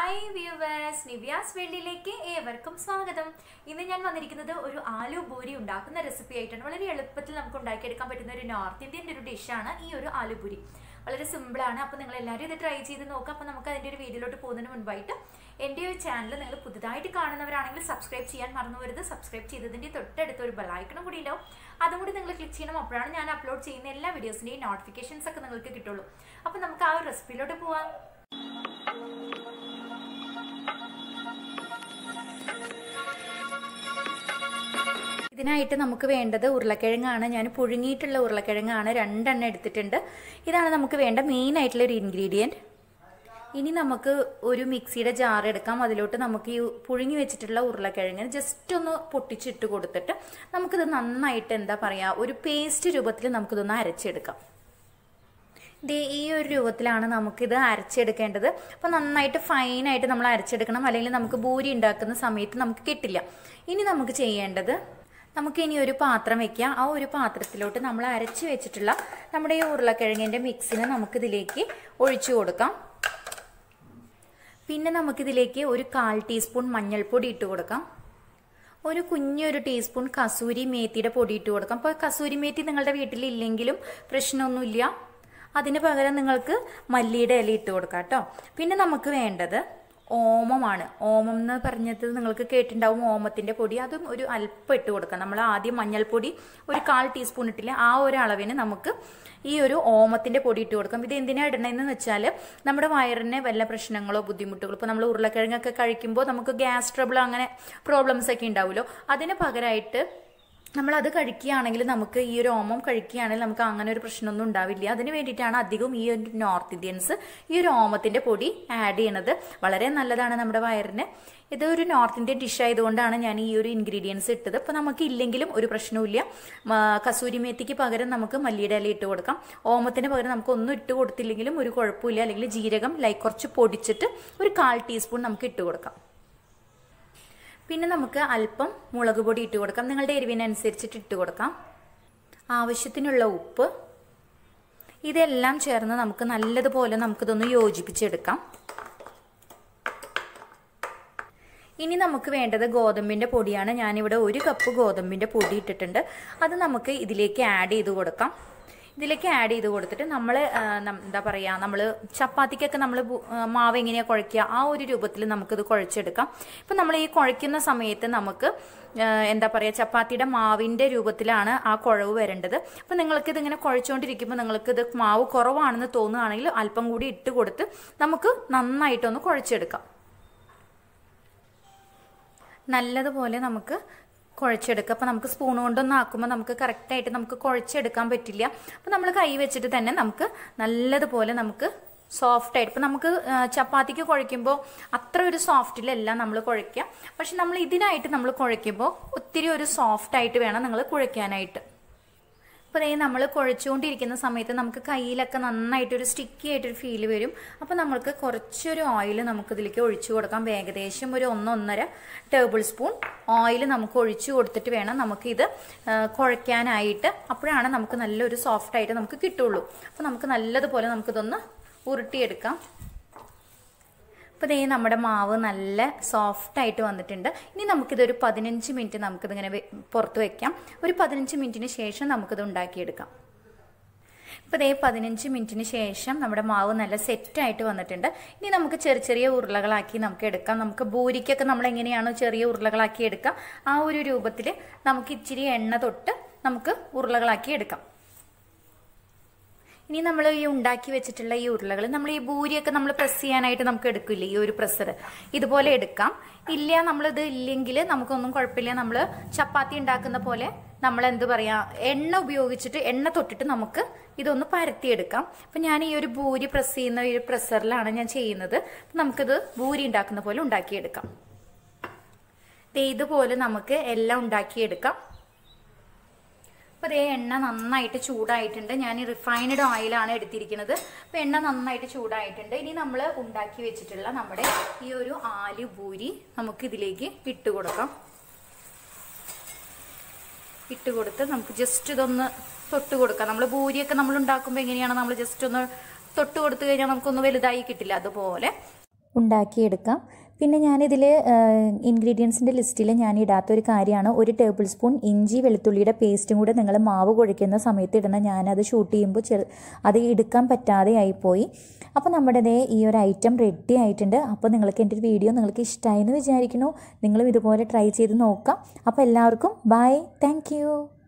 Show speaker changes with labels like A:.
A: hi viewers Nivya's വേൾഡിലേക്ക് ഏവർക്കും സ്വാഗതം ഇന്ന് ഞാൻ വന്നിരിക്കുന്നത് ഒരു ആലു പൂരി ഉണ്ടാക്കുന്ന റെസിപ്പി ആയിട്ടാണ് വളരെ എളുപ്പത്തിൽ നമുക്ക് ഉണ്ടാക്കിയെടുക്കാൻ പറ്റുന്ന ഒരു നോർത്ത് ഇന്ത്യൻ ഒരു ഡിഷാണ് ഈ ഒരു ആലു പൂരി വളരെ സിമ്പിളാണ് അപ്പോൾ നിങ്ങൾ എല്ലാവരും ഇത് ട്രൈ ചെയ്ത് നോക്കാം അപ്പോൾ നമുക്ക് അതിൻ്റെ ഒരു വീഡിയോയിലോട്ട് പോകുന്നതിന് മുൻപായിട്ട് എൻ്റെ ഒരു ചാനൽ നിങ്ങൾ പുതുതായിട്ട് കാണുന്നവരാണെങ്കിൽ സബ്സ്ക്രൈബ് ചെയ്യാൻ മറന്നു വരുത് സബ്സ്ക്രൈബ് ചെയ്തതിൻ്റെ തൊട്ടടുത്ത് ഒരു ബെലൈക്കണും കൂടി ഉണ്ടാവും അതും കൂടി നിങ്ങൾ ക്ലിക്ക് ചെയ്യണം അപ്പോഴാണ് ഞാൻ അപ്ലോഡ് ചെയ്യുന്ന എല്ലാ വീഡിയോസിൻ്റെയും നോട്ടിഫിക്കേഷൻസ് ഒക്കെ നിങ്ങൾക്ക് കിട്ടുള്ളൂ അപ്പോൾ നമുക്ക് ആ ഒരു റെസിപ്പിയിലോട്ട് പോവാം ഇതിനായിട്ട് നമുക്ക് വേണ്ടത് ഉരുളക്കിഴങ്ങാണ് ഞാൻ പുഴുങ്ങിയിട്ടുള്ള ഉരുളക്കിഴങ്ങാണ് രണ്ടെണ്ണം എടുത്തിട്ടുണ്ട് ഇതാണ് നമുക്ക് വേണ്ട മെയിൻ ആയിട്ടുള്ള ഒരു ഇൻഗ്രീഡിയൻറ്റ് ഇനി നമുക്ക് ഒരു മിക്സിയുടെ ജാർ എടുക്കാം അതിലോട്ട് നമുക്ക് ഈ പുഴുങ്ങി വെച്ചിട്ടുള്ള ഉരുളക്കിഴങ്ങ് ജസ്റ്റ് ഒന്ന് പൊട്ടിച്ചിട്ട് കൊടുത്തിട്ട് നമുക്കിത് നന്നായിട്ട് എന്താ പറയുക ഒരു പേസ്റ്റ് രൂപത്തിൽ നമുക്കിതൊന്ന് അരച്ചെടുക്കാം ദേ ഈ ഒരു രൂപത്തിലാണ് നമുക്കിത് അരച്ചെടുക്കേണ്ടത് അപ്പോൾ നന്നായിട്ട് ഫൈനായിട്ട് നമ്മൾ അരച്ചെടുക്കണം അല്ലെങ്കിൽ നമുക്ക് ബൂരി ഉണ്ടാക്കുന്ന സമയത്ത് നമുക്ക് കിട്ടില്ല ഇനി നമുക്ക് ചെയ്യേണ്ടത് നമുക്ക് ഇനി ഒരു പാത്രം വെക്കാം ആ ഒരു പാത്രത്തിലോട്ട് നമ്മൾ അരച്ച് വെച്ചിട്ടുള്ള നമ്മുടെ ഈ ഉരുളക്കിഴങ്ങിൻ്റെ മിക്സിനെ നമുക്കിതിലേക്ക് ഒഴിച്ചു കൊടുക്കാം പിന്നെ നമുക്കിതിലേക്ക് ഒരു കാൽ ടീസ്പൂൺ മഞ്ഞൾപ്പൊടി ഇട്ട് കൊടുക്കാം ഒരു കുഞ്ഞൊരു ടീസ്പൂൺ കസൂരി മേത്തിയുടെ പൊടി ഇട്ട് കൊടുക്കാം അപ്പോൾ കസൂരി മേത്തി നിങ്ങളുടെ വീട്ടിൽ ഇല്ലെങ്കിലും പ്രശ്നമൊന്നുമില്ല അതിന് പകരം നിങ്ങൾക്ക് മല്ലിയുടെ ഇല ഇട്ട് കൊടുക്കാം കേട്ടോ പിന്നെ നമുക്ക് വേണ്ടത് ഓമമാണ് ഓമം എന്ന് പറഞ്ഞത് നിങ്ങൾക്ക് കേട്ടിട്ടുണ്ടാവും ഓമത്തിന്റെ പൊടി അതും ഒരു അല്പം ഇട്ട് കൊടുക്കാം നമ്മൾ ആദ്യം മഞ്ഞൾപ്പൊടി ഒരു കാൽ ടീസ്പൂൺ ഇട്ടില്ല ആ ഒരു അളവിന് നമുക്ക് ഈ ഒരു ഓമത്തിന്റെ പൊടി ഇട്ട് കൊടുക്കാം ഇത് എന്തിനാ ഇടണമെന്ന് വെച്ചാൽ നമ്മുടെ വയറിന് വല്ല പ്രശ്നങ്ങളോ ബുദ്ധിമുട്ടുകളോ ഇപ്പോൾ നമ്മൾ ഉരുളക്കിഴങ്ങൊക്കെ കഴിക്കുമ്പോൾ നമുക്ക് ഗ്യാസ് ട്രബിൾ അങ്ങനെ പ്രോബ്ലംസ് ഒക്കെ ഉണ്ടാവുമല്ലോ അതിന് പകരമായിട്ട് നമ്മൾ അത് കഴിക്കുകയാണെങ്കിൽ നമുക്ക് ഈ ഒരു ഓമം കഴിക്കുകയാണെങ്കിൽ നമുക്ക് അങ്ങനെ ഒരു പ്രശ്നമൊന്നും ഉണ്ടാവില്ല അതിന് വേണ്ടിയിട്ടാണ് അധികം ഈ ഒരു നോർത്ത് ഇന്ത്യൻസ് ഈ ഒരു ഓമത്തിന്റെ പൊടി ആഡ് ചെയ്യണത് വളരെ നല്ലതാണ് നമ്മുടെ വയറിന് ഇത് ഒരു നോർത്ത് ഇന്ത്യൻ ഡിഷ് ആയതുകൊണ്ടാണ് ഞാൻ ഈ ഒരു ഇൻഗ്രീഡിയൻസ് ഇട്ടത് അപ്പോൾ നമുക്ക് ഇല്ലെങ്കിലും ഒരു പ്രശ്നവുമില്ല കസൂരി മേത്തിക്ക് പകരം നമുക്ക് മല്ലിയുടെ ഇല ഇട്ട് കൊടുക്കാം ഓമത്തിന് പകരം നമുക്ക് ഒന്നും ഇട്ട് കൊടുത്തില്ലെങ്കിലും ഒരു കുഴപ്പമില്ല അല്ലെങ്കിൽ ജീരകം ലൈക്ക് കുറച്ച് പൊടിച്ചിട്ട് ഒരു കാൽ ടീസ്പൂൺ നമുക്ക് ഇട്ട് കൊടുക്കാം പിന്നെ നമുക്ക് അല്പം മുളക് പൊടി ഇട്ട് കൊടുക്കാം നിങ്ങളുടെ എരിവിനനുസരിച്ചിട്ട് ഇട്ട് കൊടുക്കാം ആവശ്യത്തിനുള്ള ഉപ്പ് ഇതെല്ലാം ചേർന്ന് നമുക്ക് നല്ലതുപോലെ നമുക്കിതൊന്ന് യോജിപ്പിച്ചെടുക്കാം ഇനി നമുക്ക് വേണ്ടത് ഗോതമ്പിൻ്റെ പൊടിയാണ് ഞാനിവിടെ ഒരു കപ്പ് ഗോതമ്പിൻ്റെ പൊടി ഇട്ടിട്ടുണ്ട് അത് നമുക്ക് ഇതിലേക്ക് ആഡ് ചെയ്ത് കൊടുക്കാം ഇതിലേക്ക് ആഡ് ചെയ്ത് കൊടുത്തിട്ട് നമ്മൾ എന്താ പറയുക നമ്മൾ ചപ്പാത്തിക്കൊക്കെ നമ്മൾ മാവ് എങ്ങനെയാണ് കുഴയ്ക്കുക ആ ഒരു രൂപത്തിൽ നമുക്കിത് കുഴച്ചെടുക്കാം ഇപ്പം നമ്മൾ ഈ കുഴയ്ക്കുന്ന സമയത്ത് നമുക്ക് എന്താ പറയുക ചപ്പാത്തിയുടെ മാവിൻ്റെ രൂപത്തിലാണ് ആ കുഴവ് വരേണ്ടത് അപ്പം നിങ്ങൾക്ക് ഇതിങ്ങനെ കുഴച്ചുകൊണ്ടിരിക്കുമ്പോൾ നിങ്ങൾക്ക് ഇത് മാവ് കുറവാണെന്ന് തോന്നുകയാണെങ്കിൽ അല്പം കൂടി ഇട്ട് കൊടുത്ത് നമുക്ക് നന്നായിട്ടൊന്ന് കുഴച്ചെടുക്കാം നല്ലതുപോലെ നമുക്ക് കുഴച്ചെടുക്കുക അപ്പോൾ നമുക്ക് സ്പൂൺ കൊണ്ടൊന്നും ആക്കുമ്പോൾ നമുക്ക് കറക്റ്റായിട്ട് നമുക്ക് കുഴച്ചെടുക്കാൻ പറ്റില്ല അപ്പോൾ നമ്മൾ കൈ വെച്ചിട്ട് തന്നെ നമുക്ക് നല്ലതുപോലെ നമുക്ക് സോഫ്റ്റ് ആയിട്ട് ഇപ്പം നമുക്ക് ചപ്പാത്തിക്ക് കുഴയ്ക്കുമ്പോൾ അത്ര ഒരു സോഫ്റ്റിലല്ല നമ്മൾ കുഴയ്ക്കുക പക്ഷെ നമ്മൾ ഇതിനായിട്ട് നമ്മൾ കുഴയ്ക്കുമ്പോൾ ഒത്തിരി ഒരു സോഫ്റ്റ് ആയിട്ട് വേണം നിങ്ങൾ കുഴയ്ക്കാനായിട്ട് അപ്പോൾ അതേ നമ്മൾ കുഴച്ചുകൊണ്ടിരിക്കുന്ന സമയത്ത് നമുക്ക് കയ്യിലൊക്കെ നന്നായിട്ടൊരു സ്റ്റിക്കി ആയിട്ടൊരു ഫീൽ വരും അപ്പോൾ നമുക്ക് കുറച്ചൊരു ഓയിൽ നമുക്കിതിലേക്ക് ഒഴിച്ചു കൊടുക്കാം ഏകദേശം ഒരു ഒന്നൊന്നര ടേബിൾ സ്പൂൺ ഓയിൽ നമുക്ക് ഒഴിച്ചു കൊടുത്തിട്ട് വേണം നമുക്കിത് കുഴയ്ക്കാനായിട്ട് അപ്പോഴാണ് നമുക്ക് നല്ലൊരു സോഫ്റ്റ് ആയിട്ട് നമുക്ക് കിട്ടുള്ളൂ അപ്പോൾ നമുക്ക് നല്ലതുപോലെ നമുക്കിതൊന്ന് ഉരുട്ടിയെടുക്കാം അപ്പോൾ ദേ നമ്മുടെ മാവ് നല്ല സോഫ്റ്റ് ആയിട്ട് വന്നിട്ടുണ്ട് ഇനി നമുക്കിതൊരു പതിനഞ്ച് മിനിറ്റ് നമുക്കിതിങ്ങനെ പുറത്ത് വെക്കാം ഒരു പതിനഞ്ച് മിനിറ്റിന് ശേഷം നമുക്കിത് ഉണ്ടാക്കിയെടുക്കാം ഇപ്പോൾ ദേ പതിനഞ്ച് മിനിറ്റിന് ശേഷം നമ്മുടെ മാവ് നല്ല സെറ്റായിട്ട് വന്നിട്ടുണ്ട് ഇനി നമുക്ക് ചെറിയ ചെറിയ ഉരുളകളാക്കി നമുക്ക് എടുക്കാം നമുക്ക് ബൂരിക്കൊക്കെ നമ്മൾ എങ്ങനെയാണോ ചെറിയ ഉരുളകളാക്കി എടുക്കാം ആ ഒരു രൂപത്തിൽ നമുക്ക് ഇച്ചിരി എണ്ണ തൊട്ട് നമുക്ക് ഉരുളകളാക്കി എടുക്കാം ഇനി നമ്മൾ ഈ ഉണ്ടാക്കി വെച്ചിട്ടുള്ള ഈ ഉരുളകൾ നമ്മൾ ഈ ബൂരിയൊക്കെ നമ്മൾ പ്രസ് ചെയ്യാനായിട്ട് നമുക്ക് എടുക്കില്ലേ ഈ ഒരു പ്രസ്സർ ഇതുപോലെ എടുക്കാം ഇല്ല നമ്മളിത് ഇല്ലെങ്കിൽ നമുക്കൊന്നും കുഴപ്പമില്ല നമ്മൾ ചപ്പാത്തി ഉണ്ടാക്കുന്ന പോലെ നമ്മൾ എന്ത് പറയാ എണ്ണ ഉപയോഗിച്ചിട്ട് എണ്ണ തൊട്ടിട്ട് നമുക്ക് ഇതൊന്ന് പരത്തിയെടുക്കാം അപ്പം ഞാൻ ഈ ഒരു ബൂരി പ്രസ് ചെയ്യുന്ന ഈ ഒരു പ്രസ്സറിലാണ് ഞാൻ ചെയ്യുന്നത് നമുക്കിത് ബൂരി ഉണ്ടാക്കുന്ന പോലെ ഉണ്ടാക്കിയെടുക്കാം ഇതുപോലെ നമുക്ക് എല്ലാം ഉണ്ടാക്കിയെടുക്കാം അപ്പോൾ ഇതേ എണ്ണ നന്നായിട്ട് ചൂടായിട്ടുണ്ട് ഞാൻ റിഫൈൻഡ് ഓയിലാണ് എടുത്തിരിക്കുന്നത് അപ്പോൾ എണ്ണ നന്നായിട്ട് ചൂടായിട്ടുണ്ട് ഇനി നമ്മൾ ഉണ്ടാക്കി വെച്ചിട്ടുള്ള നമ്മുടെ ഈ ഒരു ആലു പൂരി നമുക്ക് ഇതിലേക്ക് ഇട്ട് കൊടുക്കാം ഇട്ട് കൊടുത്ത് നമുക്ക് ജസ്റ്റ് ഇതൊന്ന് തൊട്ട് കൊടുക്കാം നമ്മൾ പൂരിയൊക്കെ നമ്മൾ ഉണ്ടാക്കുമ്പോൾ എങ്ങനെയാണ് നമ്മൾ ജസ്റ്റ് ഒന്ന് തൊട്ട് കൊടുത്തു കഴിഞ്ഞാൽ നമുക്കൊന്ന് വലുതായി കിട്ടില്ല അതുപോലെ ഉണ്ടാക്കിയെടുക്കാം പിന്നെ ഞാനിതിൽ ഇൻഗ്രീഡിയൻസിൻ്റെ ലിസ്റ്റിൽ ഞാൻ ഇടാത്തൊരു കാര്യമാണ് ഒരു ടേബിൾ സ്പൂൺ ഇഞ്ചി വെളുത്തുള്ളിയുടെ പേസ്റ്റും കൂടെ നിങ്ങൾ മാവ് കുഴയ്ക്കുന്ന സമയത്ത് ഇടണം ഞാനത് ഷൂട്ട് ചെയ്യുമ്പോൾ ചെറു അത് എടുക്കാൻ പറ്റാതെ ആയിപ്പോയി അപ്പോൾ നമ്മുടെ ദേ ഈ ഒരു ഐറ്റം റെഡി ആയിട്ടുണ്ട് അപ്പോൾ നിങ്ങൾക്ക് എൻ്റെ ഒരു വീഡിയോ നിങ്ങൾക്ക് ഇഷ്ടമായി എന്ന് വിചാരിക്കുന്നു നിങ്ങളും ഇതുപോലെ ട്രൈ ചെയ്ത് നോക്കാം അപ്പോൾ എല്ലാവർക്കും ബൈ താങ്ക്